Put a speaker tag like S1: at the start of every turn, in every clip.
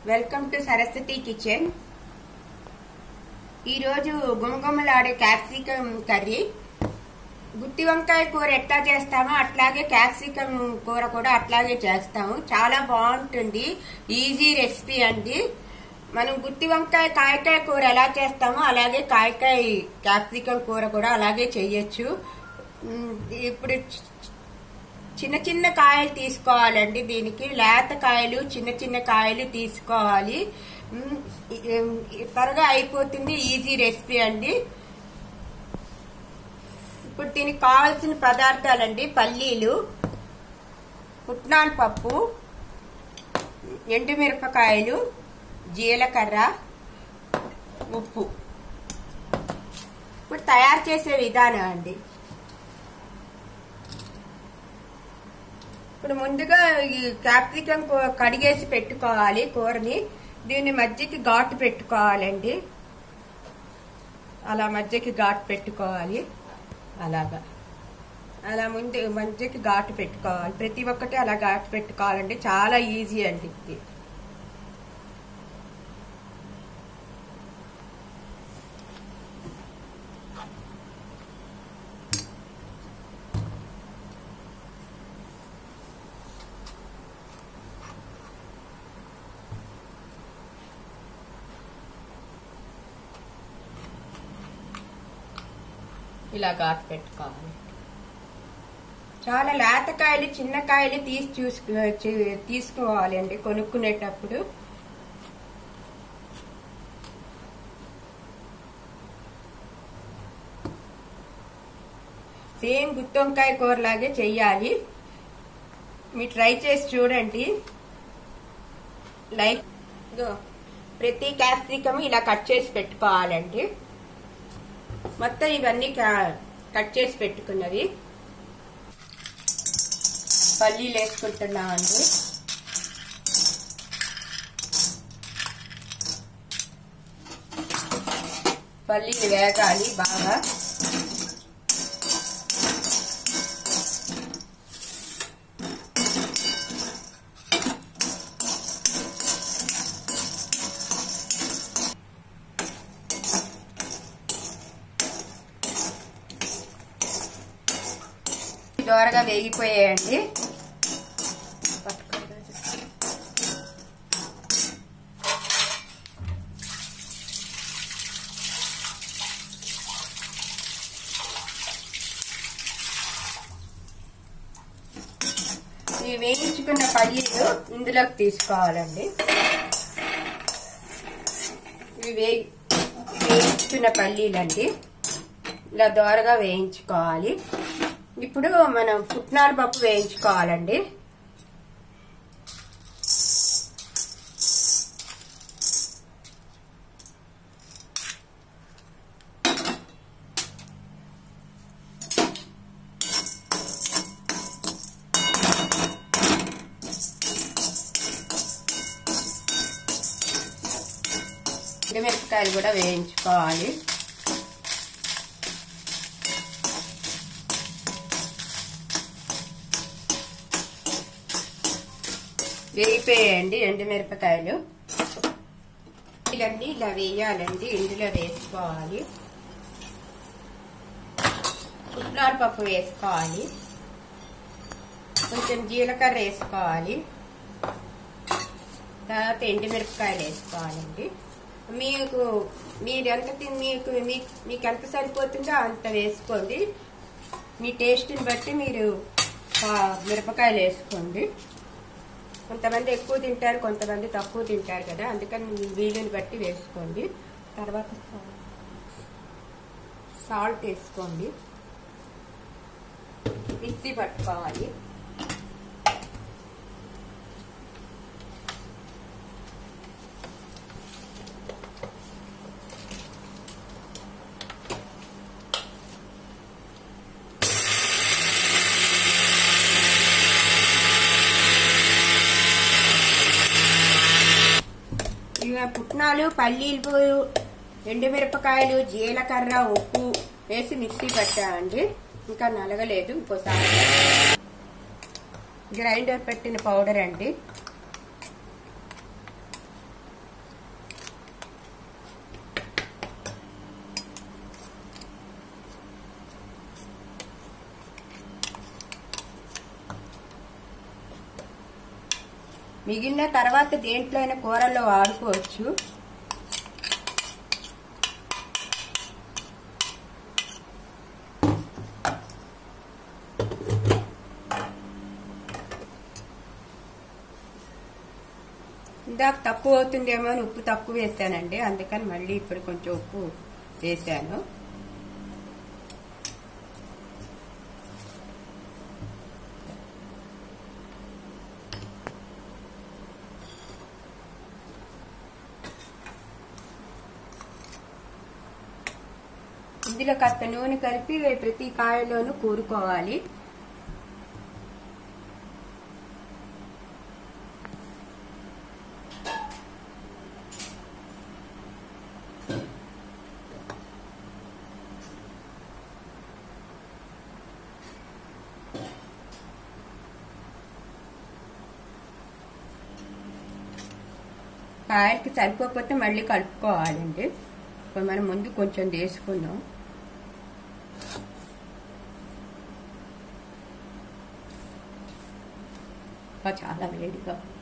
S1: Welcome to Saraswati kitchen ఈరోజు గుమగుమలాడే capsicum curry గుత్తి వంకాయ కూర ఎట్లా చేస్తామో అట్లాగే క్యాప్సికం కూర కూడా అట్లాగే చేస్తాము చాలా బాగుంటుంది ఈజీ రెసిపీ అండి మనం గుత్తి వంకాయ కాయకాయ కూర ఎలా చేస్తామో అలాగే కాయకాయ క్యాప్సికం కూర కూడా అలాగే చేయొచ్చు ఉమ్, ఇప్పుడు చిన్న చిన్న కాయలు తీసుకోవాలండి దీనికి లేత కాయలు చిన్న చిన్న కాయలు తీసుకోవాలి మ్, ఈ- త్వరగా అయిపోతుంది ఈజీ రెసిపీ అండి ఇప్పుడు దీనికి కావాల్సిన పదార్థాలండి పల్లీలు పుట్నాల పప్పు ఎండుమిరపకాయలు జీలకర్ర ఉప్పు ఇప్పుడు తయారు చేసే విధానం అండి ఇప్పుడు ముందుగా ఈ క్యాప్సికం కూ- కడిగేసి పెట్టుకోవాలి కూరని దీన్ని మధ్యకి ఘాటు పెట్టుకోవాలండి అలా మధ్యకి ఘాటు పెట్టుకోవాలి అలాగా అలా ముందు మధ్యకి ఘాటు పెట్టుకోవాలి ప్రతి ఒక్కటి అలా ఘాటు పెట్టుకోవాలండి చాలా ఈజీ అండి ఇది ఇలా ఘాటు పెట్టుకోవాలి చాలా లేతకాయలు చిన్న కాయలు తీసి చూసుకో చే- తీసుకోవాలి అండి కొనుక్కునేటప్పుడు సేమ్ గుత్తొంకాయ కూరలాగే చెయ్యాలి మీరు ట్రై చేసి చూడండి లైక్ ఇదిగో, ప్రతి క్యాప్సికమ్ ఇలా కట్ చేసి పెట్టుకోవాలండి మొత్తం ఇవన్నీ కా- కట్ చేసి పెట్టుకున్నవి పల్లీలు వేసుకుంటున్నామండి పల్లీలు వేగాలి బాగా దోరగా వేగిపోయాయండి ఈ వేయించుకున్న పల్లీలు ఇందులోకి తీసుకోవాలండి ఇవి వేయి వేయించుకున్న పల్లీలండి ఇలా దోరగా వేయించుకోవాలి ఇప్పుడు మనం పుట్నాల పప్పు వేయించుకోవాలండి మిరపకాయలు కూడా వేయించుకోవాలి వేగిపోయాయండి ఎండుమిరపకాయలు ఇలాంటి ఇలా వేయాలండి ఇందులో వేసుకోవాలి పుట్నాల పప్పు వేసుకోవాలి కొంచెం జీలకర్ర వేసుకోవాలి తర్వాత ఎండుమిరపకాయలు వేసుకోవాలండి మీకు మీరు ఎంత తిన్ మీకు మీకు మీకు ఎంత సరిపోతుందో అంత వేసుకోండి మీ టేస్ట్ని బట్టి మీరు ఆ, మిరపకాయలు వేసుకోండి కొంతమంది ఎక్కువ తింటారు కొంతమంది తక్కువ తింటారు కదా అందుకని మీ వీలుని బట్టి వేసుకోండి తర్వాత సాల్ట్ వేసుకోండి మిక్సీ పట్టుకోవాలి ఇక పుట్నాలు పల్లీలు ఎండుమిరపకాయలు జీలకర్ర ఉప్పు వేసి మిక్సీ పెట్టామండి ఇంకా నలగలేదు ఇంకోసారి గ్రైండర్ పెట్టిన పౌడర్ అండి మిగిలిన తర్వాత దేంట్లో అయినా కూరల్లో వాడుకోవచ్చు ఇందాక తక్కువ అవుతుందేమో అని ఉప్పు తక్కువ వేసానండి అందుకని మళ్ళీ ఇప్పుడు కొంచెం ఉప్పు వేసాను ఇందులో కాస్త నూనె కలిపి ప్రతి కాయలోనూ కూరుకోవాలి కాయలకి సరిపోకపోతే మళ్ళీ కలుపుకోవాలండి ఇప్పుడు మనం ముందు కొంచెం వేసుకుందాం ఇంకా చాలా వేడిగా ఉంది.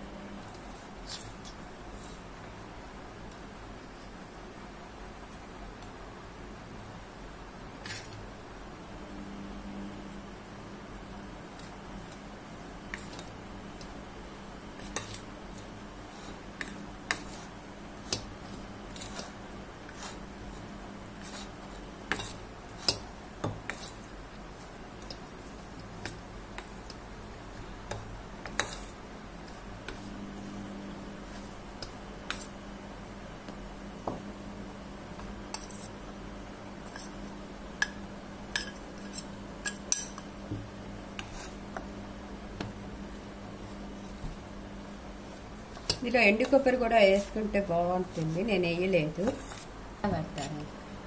S1: ఇందులో ఎండు కొబ్బరి కూడా వేసుకుంటే బాగుంటుంది నేను వేయలేదు పడతాను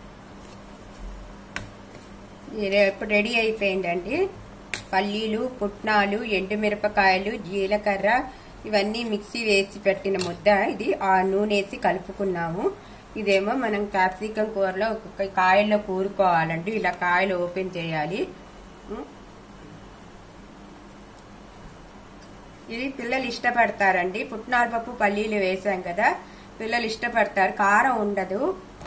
S1: ఇది ఇప్పుడు రెడీ అయిపోయిందండి పల్లీలు పుట్నాలు ఎండుమిరపకాయలు జీలకర్ర ఇవన్నీ మిక్సీ వేసి పెట్టిన ముద్ద ఇది ఆ నూనె వేసి కలుపుకున్నాము ఇదేమో మనం క్యాప్సికం కూరలో ఒక్కొక్క కాయల్లో కూరుకోవాలండి ఇలా కాయలు ఓపెన్ చేయాలి ఉం. ఇది పిల్లలు ఇష్టపడతారండి పుట్నాల పప్పు పల్లీలు వేసాం కదా పిల్లలు ఇష్టపడతారు కారం ఉండదు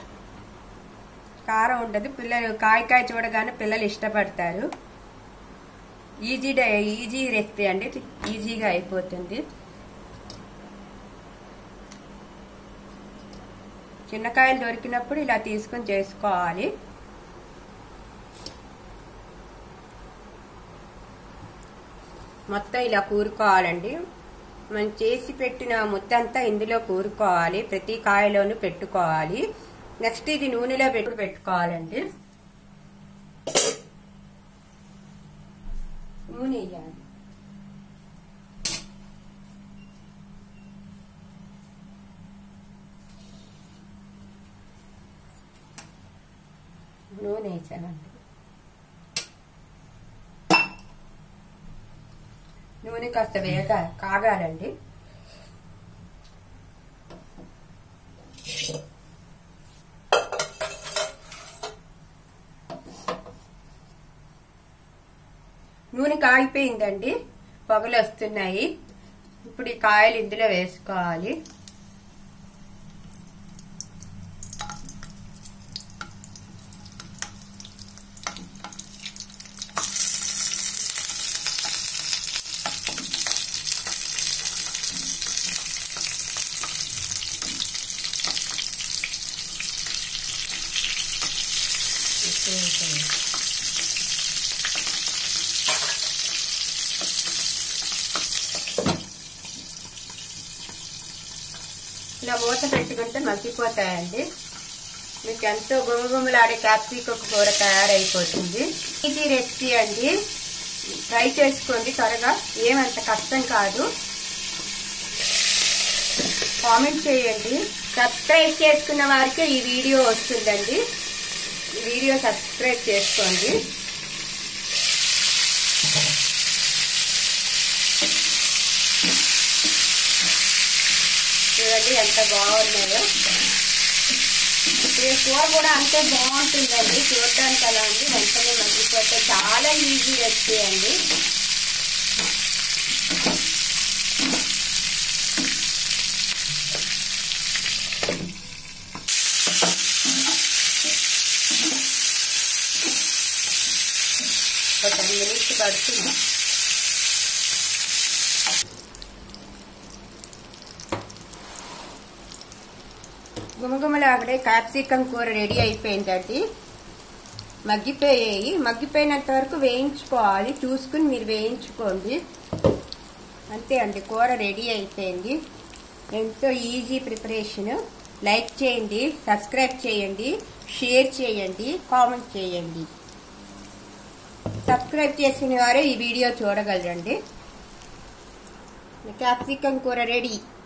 S1: కారం ఉండదు పిల్లలు కాయ కాయ చూడగానే పిల్లలు ఇష్టపడతారు ఈజీ డ- ఈజీ రెసిపీ అండి ఈజీగా అయిపోతుంది చిన్నకాయలు దొరికినప్పుడు ఇలా తీసుకొని చేసుకోవాలి మొత్తం ఇలా కూరుకోవాలండి మనం చేసి పెట్టిన ముద్దంతా ఇందులో కూరుకోవాలి ప్రతి కాయలోనూ పెట్టుకోవాలి నెక్స్ట్ ఇది నూనెలో పెట్టు పెట్టుకోవాలండి నూనె వేయాలి నూనె వేసానండి నూనె కాస్త వేగ కాగాలండి నూనె కాగిపోయిందండి పొగలు వస్తున్నాయి ఇప్పుడు ఈ కాయలు ఇందులో వేసుకోవాలి ఇలా మూత పెట్టుకుంటే మగ్గిపోతాయండి మీకు ఎంతో గుమగుమలాడే క్యాప్సికం కూర తయారైపోతుంది ఇది రెసిపీ అండి ట్రై చేసుకోండి త్వరగా ఏమంత కష్టం కాదు కామెంట్ చేయండి సబ్స్క్రైబ్ చేసుకున్న వారికి ఈ వీడియో వస్తుందండి ఈ వీడియో సబ్స్క్రైబ్ చేసుకోండి చూడండి ఎంత బాగున్నాయో ఈ కూర కూడా అంతే బాగుంటుందండి చూడడానికి అలా ఉంది వెంటనే మగ్గిపోతే చాలా ఈజీ రెసిపీ అండి పడుతుంది గుమగుమలాగడే క్యాప్సికం కూర రెడీ అయిపోయిందండి మగ్గిపోయాయి మగ్గిపోయినంత వరకు వేయించుకోవాలి చూసుకుని మీరు వేయించుకోండి అంతే అండి కూర రెడీ అయిపోయింది ఎంతో ఈజీ ప్రిపరేషన్ లైక్ చేయండి సబ్స్క్రైబ్ చేయండి షేర్ చేయండి కామెంట్ చేయండి సబ్స్క్రైబ్ చేసిన వారే ఈ వీడియో చూడగలరండి క్యాప్సికం కూర రెడీ